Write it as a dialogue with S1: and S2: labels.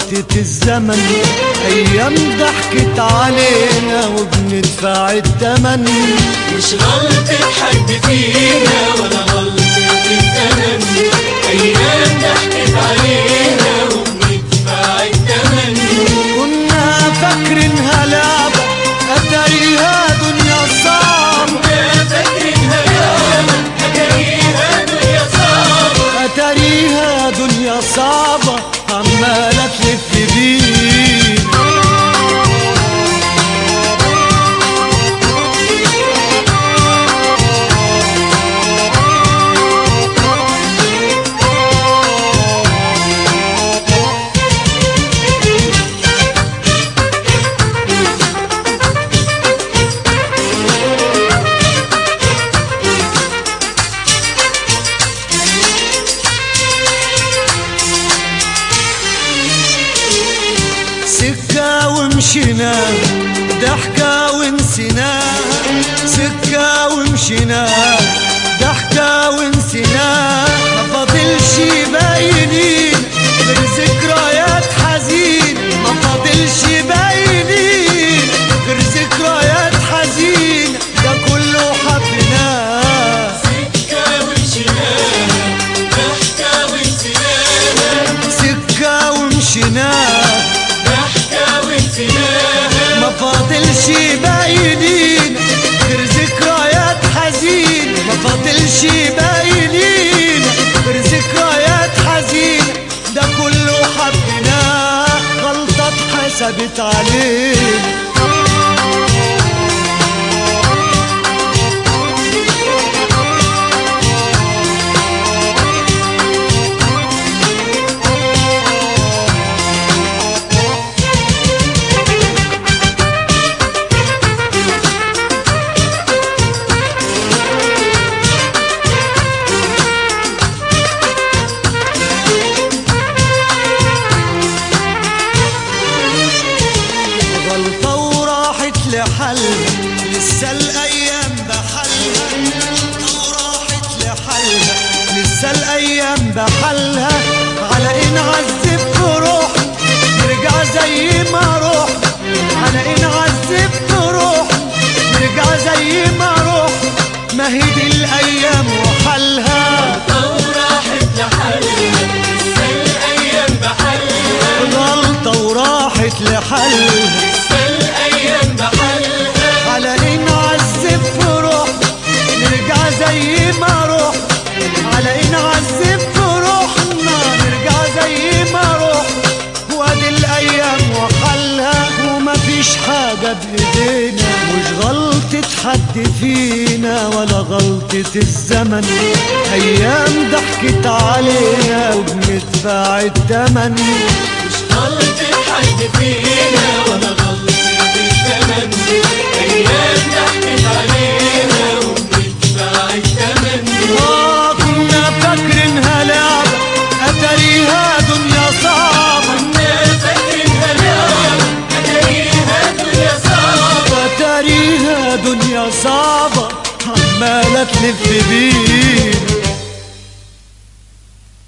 S1: غلطة الزمن أيام ضحكت علينا وبندفع التمن
S2: مش غلطة حد فينا ولا غلطة الزمن أيام ضحكت علينا وبندفع التمن
S1: كنا فاكرينها لعبة أتاريها دنيا صعبة
S2: كنا فاكرينها ياما أتاريها دنيا صعبة
S1: أتاريها دنيا صعبة عمالة تلف بينا سكة ومشينا ضحكة ونسينا سكة ومشينا ضحكة ونسينا ما فاضلش باينين غير ذكريات حزين ما فاضلش باينين غير ذكريات حزين ده كله حبناه
S2: سكة ومشيناها ضحكة ونسيناها
S1: سكة ومشينا
S2: ضحكة ونسيناها
S1: ما فاضلش باينين غير ذكريات حزين ما فاضلش باينين غير ذكريات حزين ده كله حبناه غلطة اتحسبت علينا غلطة وراحت لحالها لسه الأيام بحالها غلطة وراحت لحالها لسه الأيام بحالها على إن عذبت روح نرجع زي ما روح على إن عذبت روح نرجع زي ما روح ما هي دي الأيام وحالها
S2: وراحت لحالها لسه الأيام بحالها
S1: غلطة وراحت لحالها
S2: لسه الأيام بحالها
S1: على إن عذب في روح نرجع زي ما روح على إن عذب في روحنا نرجع زي ما روح وادي الأيام وحلها ومفيش حاجة بإيدينا مش غلطة حد فينا ولا غلطة الزمن أيام ضحكت علينا وبندفع التمن
S2: مش غلطة حد فينا ولا غلطة الزمن أيام ضحكت علينا وبندفع التمن
S1: آه كنا فاكرينها لعبة أتاريها دنيا صعبة
S2: كنا فاكرينها لعبة أتاريها دنيا صعبة
S1: أتاريها دنيا صعبة عمالة تلف بينا